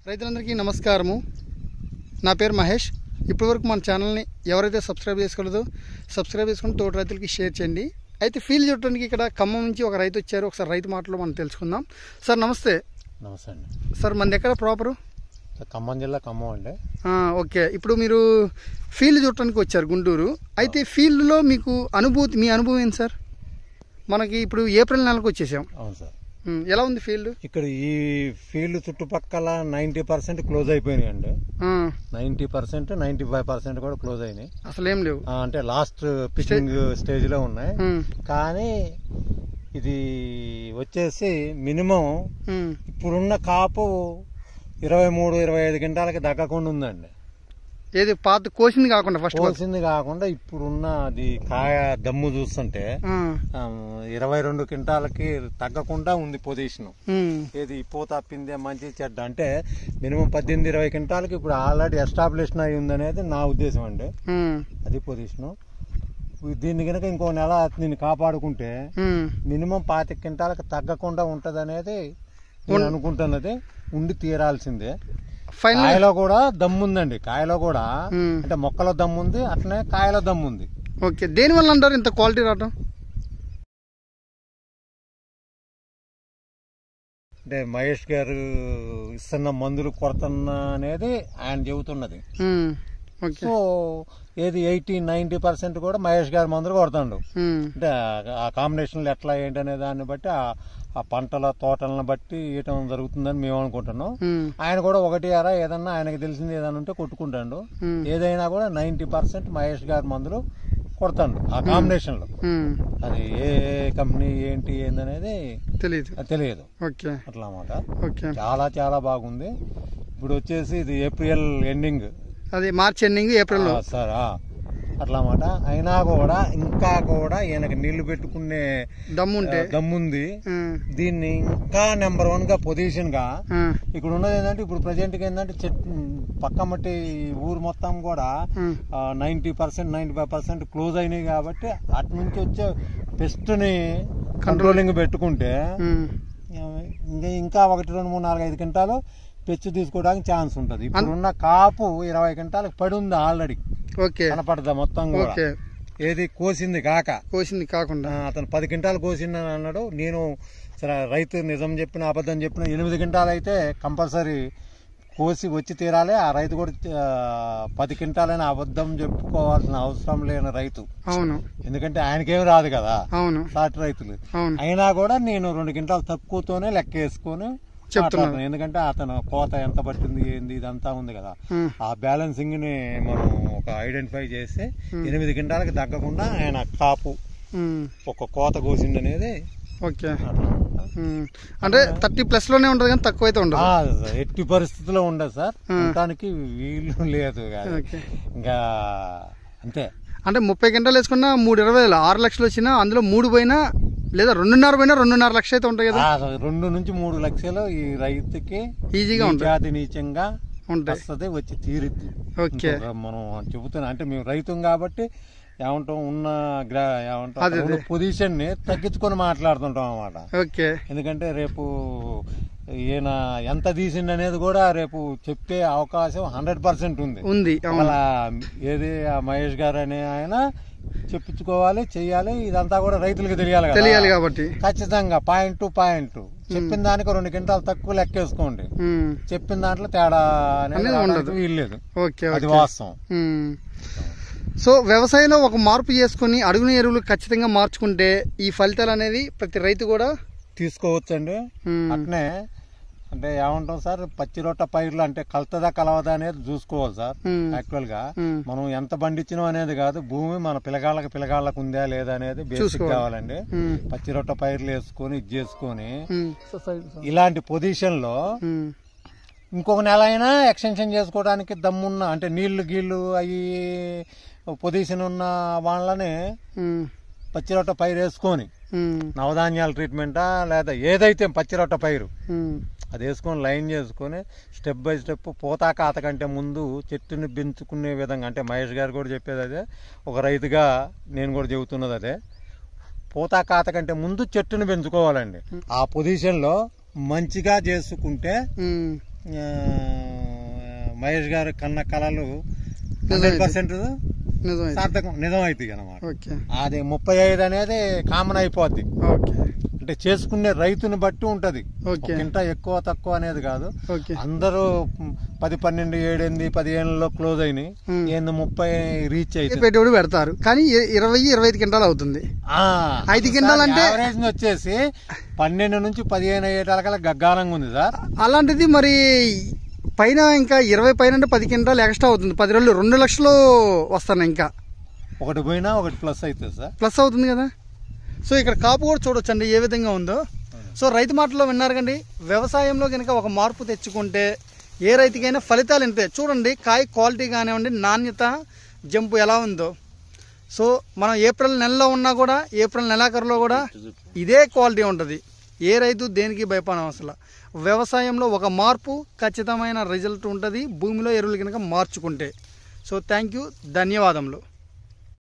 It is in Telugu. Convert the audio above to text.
రైతులందరికీ నమస్కారము నా పేరు మహేష్ ఇప్పటివరకు మన ఛానల్ని ఎవరైతే సబ్స్క్రైబ్ చేసుకోలేదో సబ్స్క్రైబ్ చేసుకుని తోటి రైతులకి షేర్ చేయండి అయితే ఫీల్డ్ చూడటానికి ఇక్కడ ఖమ్మం నుంచి ఒక రైతు వచ్చారు ఒకసారి రైతు మాటలో మనం తెలుసుకుందాం సార్ నమస్తే నమస్తే అండి సార్ మనది ఎక్కడ ప్రాపరు ఖమ్మం జిల్లా ఖమ్మం అండి ఆ, ఓకే ఇప్పుడు మీరు ఫీల్డ్ చూడటానికి వచ్చారు గుంటూరు అయితే ఫీల్డ్లో మీకు అనుభూతి మీ అనుభవం ఏంటి సార్ మనకి ఇప్పుడు ఏప్రిల్ నెలకు వచ్చేసాం అవును సార్ ఉమ్, ఎలా ఉంది ఫీల్డ్ ఇక్కడ ఈ ఫీల్డ్ చుట్టుపక్కల నైంటీ పర్సెంట్ క్లోజ్ అయిపోయినాయి అండి ఆ, ninety percent ninety five percent కూడా క్లోజ్ అయినాయి అసలు ఏం లేవు ఆ, అంటే లాస్ట్ పిచ్చింగ్ స్టేజ్ లో ఉన్నాయి ఉమ్, కానీ ఇది వచ్చేసి మినిమం ఉమ్, ఇప్పుడున్న కాపు ఇరవై మూడు ఇరవై ఐదు గంటలకి దగ్గకుండా ఉందండి ఏది పాత కోసింది కాకుండా ఫస్ట్ పోల్సింది కాకుండా ఇప్పుడున్న అది కాయ దమ్ము చూస్తుంటే ఆ, ఇరవై రెండు క్వింటాలకి తగ్గకుండా ఉంది పొజిషన్ ఏది పూత పిందె మంచి చెడ్డ అంటే మినిమం పద్దెనిమిది ఇరవై క్వింటాలకి ఇప్పుడు ఆల్రెడీ ఎస్టాబ్లిష్ అయి ఉందనేది నా ఉద్దేశం అండి అది పొజిషను దీన్ని కనుక ఇంకో నెల దీన్ని కాపాడుకుంటే మినిమం పాతి క్వింటాలకు తగ్గకుండా ఉంటది అనేది నేను అనుకుంటున్నది ఉండి తీరాల్సిందే ఫైనల్ కాయలో కూడా దమ్ముందండి కాయలో కూడా అంటే మొక్కలో దమ్ముంది అట్లనే కాయలో దమ్ముంది ఓకే దేని వల్ల అంటారు ఇంత క్వాలిటీ రావటం అంటే మహేష్ గారు ఇస్తున్న మందులు కొరతన్న అనేది ఆయన చెబుతున్నది ఉమ్, ఓకే సో ఏది ఎయిటీ నైన్టీ పర్సెంట్ కూడా మహేష్ గారి మందులు కొడతాడు ఉమ్, అంటే ఆ- ఆ కాంబినేషన్లు ఎట్లా ఏంటి అనే దాన్ని బట్టి ఆ- ఆ పంటల తోటలను బట్టి ఇయటం జరుగుతుందని మేము అనుకుంటున్నాం ఉమ్, ఆయన కూడా ఒకటి అరా ఏదన్నా ఆయనకి తెలిసింది ఏదైనా ఉంటే కొట్టుకుంటాడు ఉమ్, ఏదైనా కూడా నైన్టీ పర్సెంట్ మహేష్ గారి మందులు కొడతాడు ఆ కాంబినేషన్ లో ఉమ్, అది ఏ కంపెనీ ఏంటి ఏందనేది తెలీదు అది తెలియదు ఓకే అట్లా అన్నమాట ఓకే చాలా చాలా బాగుంది ఇప్పుడు వచ్చేసి ఇది ఏప్రిల్ ఎండింగ్ అది మార్చ్ ఎండింగ్ ఏప్రిల్ లో సార్ ఆ, అట్లా అన్నమాట అయినా కూడా ఇంకా కూడా ఈయనకి నీళ్లు పెట్టుకునే దమ్ము ఉంటే ఆ, దమ్ముంది ఉమ్, దీన్ని ఇంకా నెంబర్ వన్ గా పొజిషన్ గా ఆ, ఇక్కడ ఉన్నది ఏంటంటే ఇప్పుడు ప్రజెంట్ గా ఏంటంటే చెట్ పక్క మట్టి ఊరు మొత్తం కూడా um, ninety percent ninety five percent close అయినాయి కాబట్టి అటు నుంచి వచ్చే పెస్ట్ ని కంట్రోలింగ్ పెట్టుకుంటే ఉమ్, ఇంకా ఇంకా ఒకటి రెండు మూడు నాలుగు ఐదు క్వింటాలు పెచ్చు తీసుకోవడానికి ఛాన్స్ ఉంటుంది ఇప్పుడున్న కాపు ఇరవై క్వింటాలకు పడి ఉంది ఆల్రెడీ ఓకే కనపడదా మొత్తం కూడా ఓకే ఏది కోసింది కాక కోసింది కాకుండా ఆ, అతను పది క్వింటాలు కోసిందని అన్నాడు నేను సరే రైతు నిజం చెప్పిన అబద్ధం చెప్పిన ఎనిమిది క్వింటాలు అయితే కంపల్సరీ కోసి వచ్చి తీరాలి ఆ రైతు కూడా ఆ, పది క్వింటాలైన అబద్ధం చెప్పుకోవాల్సిన అవసరం లేని రైతు అవును ఎందుకంటే ఆయనకేం రాదు కదా అవును సాటి రైతులు అవును అయినా కూడా నేను రెండు క్వింటాలు తక్కువతోనే లెక్క వేసుకొని చెప్తున్నాను. మాట్లాడుతున్నాను. ఎందుకంటే అతను కోత ఎంత పట్టింది ఏంది ఇదంతా ఉంది కదా ఉమ్, ఆ బ్యాలెన్సింగ్ ని మనం ఒక ఐడెంటిఫై చేసి ఎనిమిది క్వింటాలకి తగ్గకుండా ఆయన కాపు ఉమ్, ఒక కోత కోసింది అనేది ఓకే అట్లా. ఉమ్, అంటే థర్టీ ప్లస్ లోనే ఉండదు కానీ తక్కువ అయితే ఉండదు ఆ, ఎట్టి పరిస్థితిలో ఉండదు సార్ ఉండటానికి వీలు లేదు కాదు. ఓకే ఇంకా అంతే అంటే ముప్పై గంటలు వేసుకున్నా మూడు ఇరవై వేలు ఆరు లక్షలు వచ్చినా అందులో మూడు పోయినా లేదా రెండున్నర పోయినా రెండున్నర లక్షలు అయితే ఉంటాయి కదా ఆ, రెండు నుంచి మూడు లక్షలు ఈ రైతుకి ఈజీగా ఉంటాయి జాతి నీచంగా ఉంటాయి వస్తుంది వచ్చి తీరుద్ది ఓకే ఇంకొక మనం చెబుతున్నాం అంటే మేము రైతం కాబట్టి ఏమంటాం ఉన్న గ్రా ఏమంటాం అదే, ఉన్న పొజిషన్ ని తగ్గించుకొని మాట్లాడుతుంటాం అన్నమాట ఓకే ఎందుకంటే రేపు ఈయన ఎంత తీసిండు అనేది కూడా రేపు చెప్పే అవకాశం హండ్రెడ్ పర్సెంట్ ఉంది ఉంది అవును అలా ఏది ఆ మహేష్ గారు అనే ఆయన చెప్పించుకోవాలి చెయ్యాలి ఇదంతా కూడా రైతులకు తెలియాలి కదా తెలియాలి కాబట్టి ఖచ్చితంగా పాయింట్ టు పాయింట్ చెప్పిన దానికి రెండు క్వింటాలు తక్కువ లెక్కేసుకోండి ఉమ్, చెప్పిన దాంట్లో తేడా అనేది అనేది రావడానికి ఉండదు. వీల్లేదు ఓకే అది ఓకే వాస్తవం ఉమ్. సో వ్యవసాయంలో ఒక మార్పు చేసుకుని అడుగున ఎరువులు ఖచ్చితంగా మార్చుకుంటే ఈ ఫలితాలు అనేది ప్రతి రైతు కూడా తీసుకోవచ్చండి ఉమ్, అట్నే అంటే ఏమంటాం సార్ పచ్చి రొట్ట పైర్లు అంటే కలుతుందా కలవదా అనేది చూసుకోవాలి సార్ ఉమ్, యాక్చువల్ గా ఉమ్, మనం ఎంత పండించినాం అనేది కాదు భూమి మన పిల్లగాళ్ళకి పిల్లగాళ్ళకు ఉందా లేదా అనేది బేసిక్ చూసుకోవాలి. కావాలండి ఉమ్, పచ్చి రొట్ట పైర్లు వేసుకొని ఇది చేసుకొని ఉమ్, ఇలాంటి పొజిషన్ లో ఉమ్, ఇంకొక నెల అయినా ఎక్స్టెన్షన్ చేసుకోవడానికి దమ్మున్న అంటే నీళ్లు గీళ్లు అవి పొజిషన్ ఉన్న వాళ్ళని ఉమ్, పచ్చి రొట్ట పైరు వేసుకొని ఉమ్, నవధాన్యాల ట్రీట్మెంటా లేదా ఏదైతే పచ్చి రొట్ట పైరు ఉమ్, అది వేసుకొని లైన్ చేసుకొని స్టెప్ బై స్టెప్ పోతాకాత కంటే ముందు చెట్టుని పెంచుకునే విధంగా అంటే మహేష్ గారు కూడా చెప్పేది అదే ఒక రైతుగా నేను కూడా చెబుతున్నది అదే పోతాకాత కంటే ముందు చెట్టుని పెంచుకోవాలండి ఆ పొజిషన్లో మంచిగా చేసుకుంటే ఉమ్, ఆ, మహేష్ గారు కన్న కళలు హండ్రెడ్ పర్సెంట్ నిజమైతే సార్థకం నిజం అవుతుంది అనమాట ఓకే అది ముప్పై ఐదు అనేది కామన్ అయిపోద్ది ఓకే అంటే చేసుకునే రైతుని బట్టి ఉంటది ఓకే. ఇంత ఎక్కువ తక్కువ అనేది కాదు ఓకే అందరూ పది పన్నెండు ఏడెనిమిది పదిహేనులో క్లోజ్ అయినాయి Hmm. ఏంది ముప్పై రీచ్ అయితే పెట్టుబడి పెడతారు కానీ ఇ- ఇరవై ఇరవై ఐదు క్వింటాలు అవుతుంది ఐదు కింటాలు అంటే- యావరేజ్ వచ్చేసి పన్నెండు నుంచి పదిహేను అయ్యేటాలకల్లా గగ్గారంగా ఉంది సార్ అలాంటిది మరి పైన ఇంకా ఇరవై పైన అంటే పది క్వింటాలు ఎక్స్ట్రా అవుతుంది పది రోజులు రెండు లక్షలు వస్తాను ఇంకా ఒకటి పోయినా ఒకటి ప్లస్ అవుతుంది సార్ ప్లస్ అవుతుంది కదా సో ఇక్కడ కాపు కూడా చూడొచ్చండి ఏ విధంగా ఉందో సో రైతు మాటలో విన్నారు కండి వ్యవసాయంలో కనుక ఒక మార్పు తెచ్చుకుంటే ఏ రైతుకైనా ఫలితాలు ఇంతే చూడండి కాయ క్వాలిటీ కానివ్వండి నాణ్యత జంపు ఎలా ఉందో సో మనం ఏప్రిల్ నెలలో ఉన్నా కూడా ఏప్రిల్ నెలాఖరులో కూడా ఇదే క్వాలిటీ ఉంటుంది ఏ రైతు దేనికి భయపడడం అసలు వ్యవసాయంలో ఒక మార్పు ఖచ్చితమైన రిజల్ట్ ఉంటుంది భూమిలో ఎరువులు కనుక మార్చుకుంటే సో థ్యాంక్ యూ ధన్యవాదములు